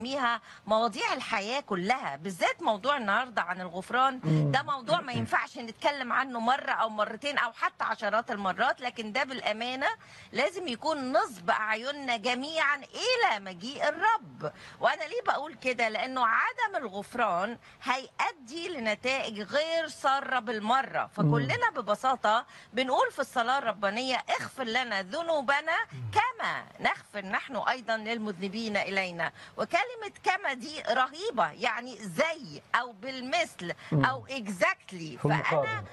بنسميها مواضيع الحياة كلها بالذات موضوع النهاردة عن الغفران ده موضوع ما ينفعش نتكلم عنه مرة أو مرتين أو حتى عشرات المرات لكن ده بالأمانة لازم يكون نصب أعيننا جميعا إلى مجيء الرب وأنا ليه بقول كده لأنه عدم الغفران هيؤدي لنتائج غير سارة بالمرة فكلنا ببساطة بنقول في الصلاة الربانية اغفر لنا ذنوبنا كما نغفر نحن أيضا للمذنبين إلينا وكلمة كما دي رهيبة يعني زي أو بالمثل أو exactly في المقابل. فأنا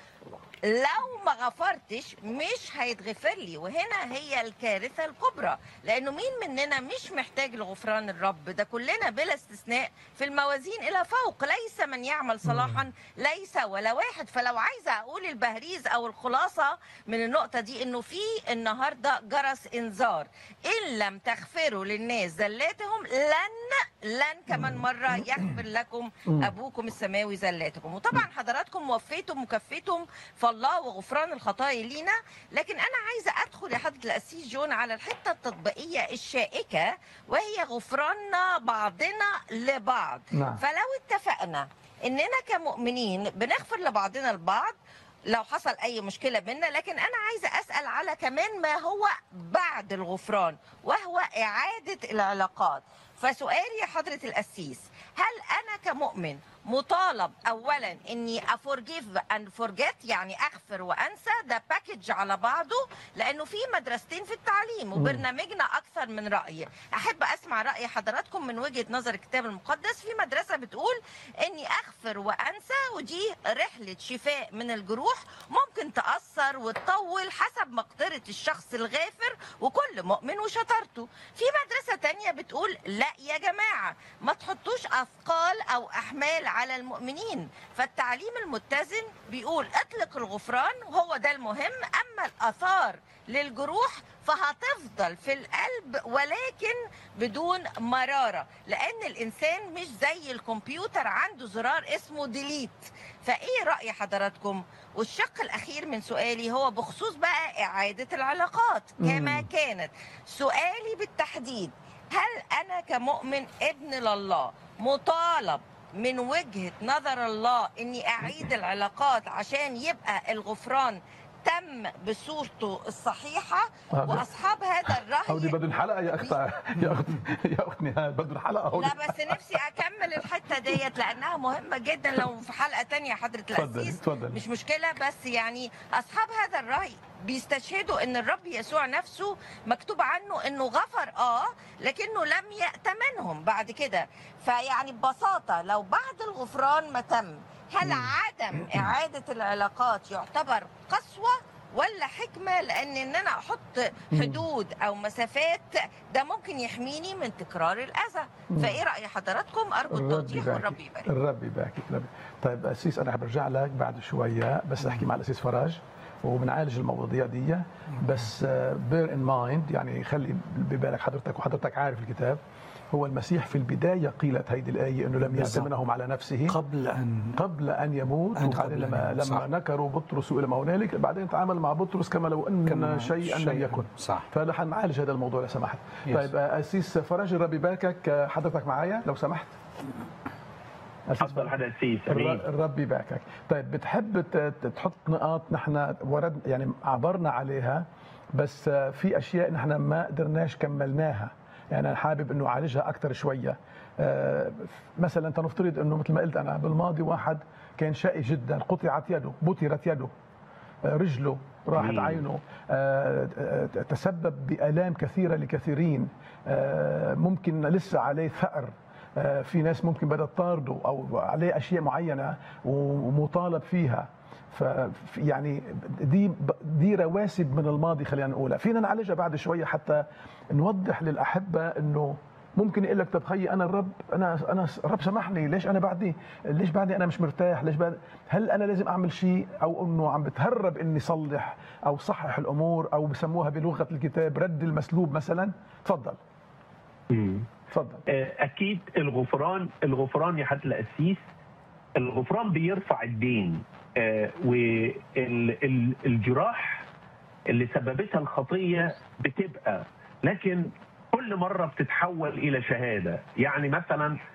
لو ما غفرتش مش هيتغفر لي وهنا هي الكارثة الكبرى لأنه مين مننا مش محتاج لغفران الرب ده كلنا بلا استثناء في الموازين إلى فوق ليس من يعمل صلاحا ليس ولا واحد فلو عايزة أقول البهريز أو الخلاصة من النقطة دي إنه في النهاردة جرس إنذار إن لم تغفروا للناس زلاتهم لن لن كمان مرة يغفر لكم أبوكم السماوي زلاتكم وطبعا حضراتكم وفيتم وكفيتم فالله وغفران الخطايا لينا لكن أنا عايزة أدخل يا حضرة الأسيس جون على الحتة التطبيقية الشائكة وهي غفراننا بعضنا لبعض نعم. فلو اتفقنا إننا كمؤمنين بنغفر لبعضنا البعض لو حصل اي مشكله بينا لكن انا عايزه اسال على كمان ما هو بعد الغفران وهو اعاده العلاقات فسؤالي يا حضره القسيس هل انا كمؤمن مطالب اولا اني افورجيف اند فورجيت يعني اغفر وانسى ده باكج على بعضه لانه في مدرستين في التعليم وبرنامجنا اكثر من راي احب اسمع راي حضراتكم من وجهه نظر الكتاب المقدس في مدرسه بتقول اني اغفر وانسى ودي رحله شفاء من الجروح ممكن تاثر وتطول حسب مقدره الشخص الغافر وكل مؤمن وشطارته في مدرسه تانية بتقول لا يا جماعه ما تحطوش اثقال او احمال على المؤمنين فالتعليم المتزن بيقول اطلق الغفران وهو ده المهم اما الاثار للجروح فهتفضل في القلب ولكن بدون مرارة لأن الإنسان مش زي الكمبيوتر عنده زرار اسمه ديليت فإيه رأي حضراتكم؟ والشق الأخير من سؤالي هو بخصوص بقى إعادة العلاقات كما كانت سؤالي بالتحديد هل أنا كمؤمن ابن لله مطالب من وجهة نظر الله اني اعيد العلاقات عشان يبقى الغفران تم بصورته الصحيحة هذا- واصحاب هذا هودي الرأي بدون حلقه يا اخت يا اخت يا اخت نهاد بدون حلقه هودي لا بس نفسي اكمل الحتة ديت لانها مهمة جدا لو في حلقة تانية حضرة اتفضلي الاسيس اتفضلي مش مشكلة بس يعني أصحاب هذا الرأي بيستشهدوا أن الرب يسوع نفسه مكتوب عنه أنه غفر آه لكنه لم يأتمنهم بعد كده فيعني ببساطة لو بعد الغفران ما تم هل عدم إعادة العلاقات يعتبر قسوة ولا حكمة لأن إن أنا أحط حدود أو مسافات ده ممكن يحميني من تكرار الأذى فإيه رأي حضراتكم أرجو الرب التوضيح والرب يبارك يبارك الرب يبارك الرب طيب اسيس انا برجع لك بعد شويه بس احكي مع الاسيس فراج وبنعالج المواضيع دي بس بير ان مايند يعني خلي ببالك حضرتك وحضرتك عارف الكتاب هو المسيح في البدايه قيلت هيدي الايه انه لم بالضبط. يأتمنهم على نفسه قبل ان قبل ان يموت أن وبعدين قبل أن لما يموت، لما صح. نكروا بطرس والى ما هنالك بعدين تعامل مع بطرس كما لو ان كما شيئا لم شيئاً. يكن صح فرح نعالج هذا الموضوع لو سمحت Yes. طيب آه، اسيس فرج الرب يباركك آه، حضرتك معايا لو سمحت أسيس افضل حدا سيس الر- امين الرب يباركك طيب بتحب ت- ت- تحط نقاط نحن ورد يعني عبرنا عليها بس آه، في اشياء نحن ما قدرناش كملناها يعني انا حابب انه اعالجها اكثر شويه آه، مثلا تنفترض انه مثل ما قلت انا بالماضي واحد كان شقي جدا قطعت يده بترت يده آه، رجله راحت مم. عينه آه، آه، تسبب بآلام كثيرة لكثيرين آه، ممكن لسه عليه ثأر آه، في ناس ممكن بدأت تطارده أو عليه أشياء معينة ومطالب فيها ف يعني دي دي رواسب من الماضي خلينا نقولها فينا نعالجها بعد شويه حتى نوضح للاحبه انه ممكن يقول لك طب خيي انا الرب انا انا الرب سامحني ليش انا بعدي ليش بعدي انا مش مرتاح ليش بعد هل انا لازم اعمل شيء او انه عم بتهرب اني صلح او صحح الامور او بسموها بلغه الكتاب رد المسلوب مثلا تفضل مم. تفضل آه، اكيد الغفران الغفران يا حد القسيس الغفران بيرفع الدين والجراح اللي سببتها الخطيه بتبقى لكن كل مره بتتحول الى شهاده يعني مثلا